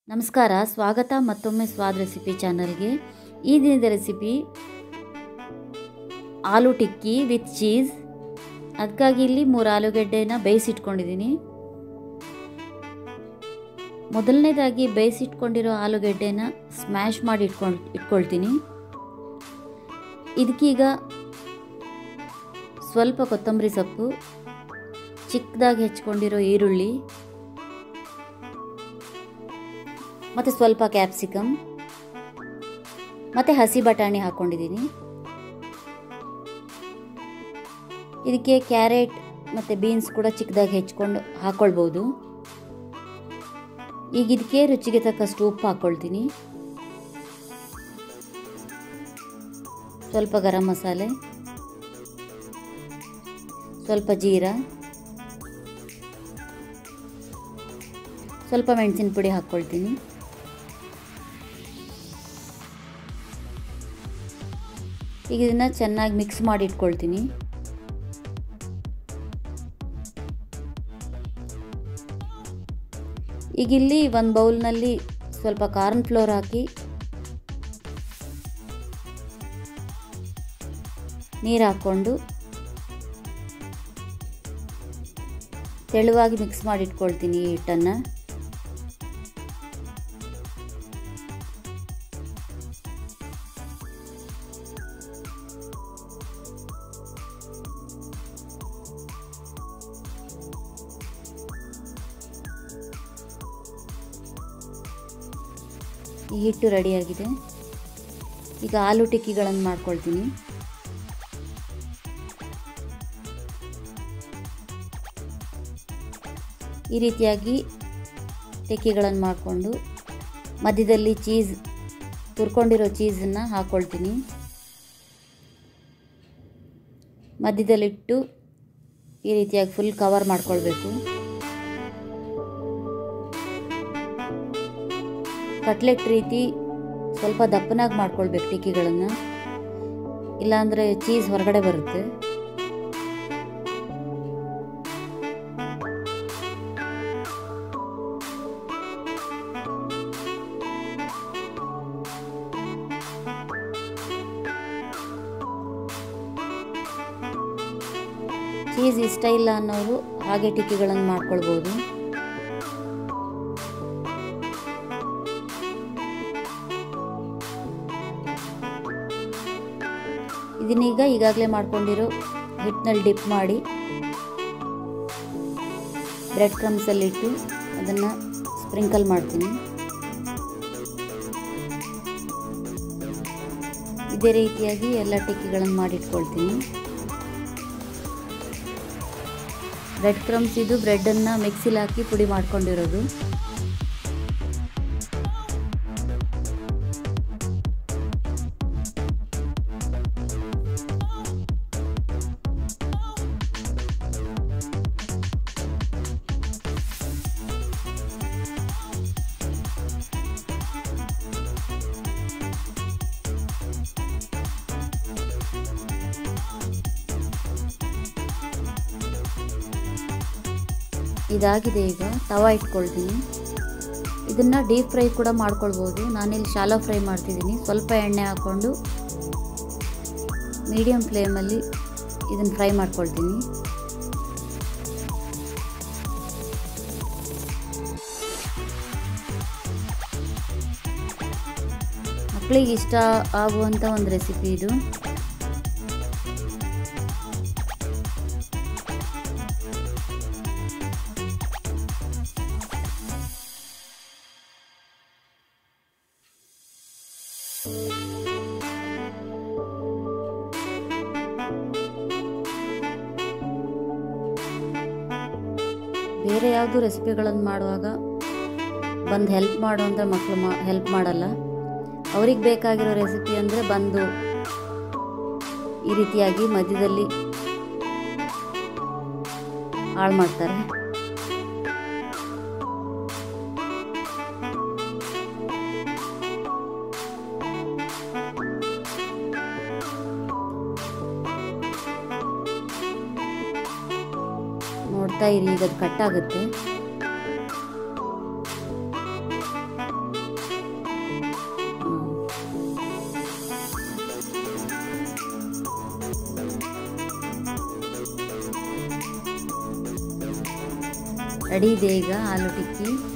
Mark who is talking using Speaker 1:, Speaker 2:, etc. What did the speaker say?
Speaker 1: ನಮಸ್ಕಾರ ಸ್ವಾಗತ ಮತ್ತೊಮ್ಮೆ ಸ್ವಾದ್ ರೆಸಿಪಿ ಚಾನಲ್ಗೆ ಈ ದಿನದ recipe aloo tikki with cheese ಅದಕ್ಕಾಗಿ ಇಲ್ಲಿ ಮೂರು ಆಲೂಗೆಡ್ಡೆನ ಬೇಯಿಸಿಟ್ಕೊಂಡಿದ್ದೀನಿ ಮೊದಲನೇದಾಗಿ ಬೇಯಿಸಿಟ್ಕೊಂಡಿರೋ ಆಲೂಗೆಡ್ಡೆನ ಸ್ಮ್ಯಾಶ್ ಮಾಡಿ ಇಟ್ಕೊಂಡು ಇಟ್ಕೊಳ್ತೀನಿ ಇದಕ್ಕೀಗ ಸ್ವಲ್ಪ ಕೊತ್ತಂಬರಿ ಸೊಪ್ಪು ಚಿಕ್ಕದಾಗಿ ಹೆಚ್ಕೊಂಡಿರೋ ಈರುಳ್ಳಿ ಮತ್ತು ಸ್ವಲ್ಪ ಕ್ಯಾಪ್ಸಿಕಮ್ ಮತ್ತು ಹಸಿ ಬಟಾಣಿ ಹಾಕ್ಕೊಂಡಿದ್ದೀನಿ ಇದಕ್ಕೆ ಕ್ಯಾರೆಟ್ ಮತ್ತು ಬೀನ್ಸ್ ಕೂಡ ಚಿಕ್ಕದಾಗಿ ಹೆಚ್ಕೊಂಡು ಹಾಕ್ಕೊಳ್ಬೋದು ಈಗ ಇದಕ್ಕೆ ರುಚಿಗೆ ತಕ್ಕಷ್ಟು ಉಪ್ಪು ಹಾಕ್ಕೊಳ್ತೀನಿ ಸ್ವಲ್ಪ ಗರಂ ಮಸಾಲೆ ಸ್ವಲ್ಪ ಜೀರಾ ಸ್ವಲ್ಪ ಮೆಣಸಿನ ಪುಡಿ ಹಾಕ್ಕೊಳ್ತೀನಿ ಈಗ ಇದನ್ನು ಚೆನ್ನಾಗಿ ಮಿಕ್ಸ್ ಮಾಡಿ ಇಟ್ಕೊಳ್ತೀನಿ ಈಗ ಇಲ್ಲಿ ಒಂದು ಬೌಲ್ನಲ್ಲಿ ಸ್ವಲ್ಪ ಕಾರ್ನ್ ಫ್ಲೋರ್ ಹಾಕಿ ನೀರು ಹಾಕ್ಕೊಂಡು ತೆಳುವಾಗಿ ಮಿಕ್ಸ್ ಮಾಡಿ ಇಟ್ಕೊಳ್ತೀನಿ ಈ ಹಿಟ್ಟನ್ನು ಈ ಹಿಟ್ಟು ರೆಡಿಯಾಗಿದೆ ಈಗ ಆಲೂ ಟಿಕ್ಕಿಗಳನ್ನು ಮಾಡ್ಕೊಳ್ತೀನಿ ಈ ರೀತಿಯಾಗಿ ಟಿಕ್ಕಿಗಳನ್ನು ಮಾಡಿಕೊಂಡು ಮಧ್ಯದಲ್ಲಿ ಚೀಸ್ ತುರ್ಕೊಂಡಿರೋ ಚೀಸನ್ನು ಹಾಕ್ಕೊಳ್ತೀನಿ ಮಧ್ಯದಲ್ಲಿಟ್ಟು ಈ ರೀತಿಯಾಗಿ ಫುಲ್ ಕವರ್ ಮಾಡ್ಕೊಳ್ಬೇಕು ಕಟ್ಲೆಟ್ ರೀತಿ ಸ್ವಲ್ಪ ದಪ್ಪನಾಗಿ ಮಾಡ್ಕೊಳ್ಬೇಕು ಟಿಕ್ಕಿಗಳನ್ನು ಇಲ್ಲಾಂದರೆ ಚೀಸ್ ಹೊರಗಡೆ ಬರುತ್ತೆ ಚೀಸ್ ಇಷ್ಟ ಇಲ್ಲ ಅನ್ನೋರು ಹಾಗೆ ಟಿಕ್ಕಿಗಳನ್ನು ಮಾಡ್ಕೊಳ್ಬೋದು ಇದನ್ನೀಗ ಈಗಾಗಲೇ ಮಾಡ್ಕೊಂಡಿರೋ ಹಿಟ್ಟಿನಲ್ಲಿ ಡಿಪ್ ಮಾಡಿ ಬ್ರೆಡ್ ಕ್ರಮ್ಸಲ್ಲಿಟ್ಟು ಅದನ್ನು ಸ್ಪ್ರಿಂಕಲ್ ಮಾಡ್ತೀನಿ ಇದೇ ರೀತಿಯಾಗಿ ಎಲ್ಲ ಟಿಕ್ಕಿಗಳನ್ನು ಮಾಡಿಟ್ಕೊಳ್ತೀನಿ ಬ್ರೆಡ್ ಕ್ರಮ್ಸ್ ಇದು ಬ್ರೆಡ್ಡನ್ನು ಮಿಕ್ಸಿಲಿ ಹಾಕಿ ಪುಡಿ ಮಾಡ್ಕೊಂಡಿರೋದು ಇದಾಗಿದೆ ಈಗ ತವಾ ಇಟ್ಕೊಳ್ತೀನಿ ಇದನ್ನು ಡೀಪ್ ಫ್ರೈ ಕೂಡ ಮಾಡ್ಕೊಳ್ಬೋದು ನಾನಿಲ್ಲಿ ಶಾಲೋ ಫ್ರೈ ಮಾಡ್ತಿದ್ದೀನಿ ಸ್ವಲ್ಪ ಎಣ್ಣೆ ಹಾಕ್ಕೊಂಡು ಮೀಡಿಯಮ್ ಫ್ಲೇಮಲ್ಲಿ ಇದನ್ನು ಫ್ರೈ ಮಾಡ್ಕೊಳ್ತೀನಿ ಮಕ್ಕಳಿಗೆ ಇಷ್ಟ ಆಗುವಂಥ ಒಂದು ರೆಸಿಪಿ ಇದು ಬೇರೆ ಯಾವುದು ರೆಸಿಪಿಗಳನ್ನು ಮಾಡುವಾಗ ಬಂದು ಹೆಲ್ಪ್ ಮಾಡು ಅಂದರೆ ಮಕ್ಕಳು ಮಾ ಹೆಲ್ಪ್ ಮಾಡಲ್ಲ ಅವ್ರಿಗೆ ಬೇಕಾಗಿರೋ ರೆಸಿಪಿ ಅಂದರೆ ಬಂದು ಈ ರೀತಿಯಾಗಿ ಮಧ್ಯದಲ್ಲಿ ಹಾಳು ಮಾಡ್ತಾರೆ ನೋಡ್ತಾ ಇರಿ ಈಗ ಅದು ಕಟ್ಟಾಗುತ್ತೆ ರೆಡಿ ಇದೆ ಈಗ ಆಲೂ ಟಿಕ್ಕಿ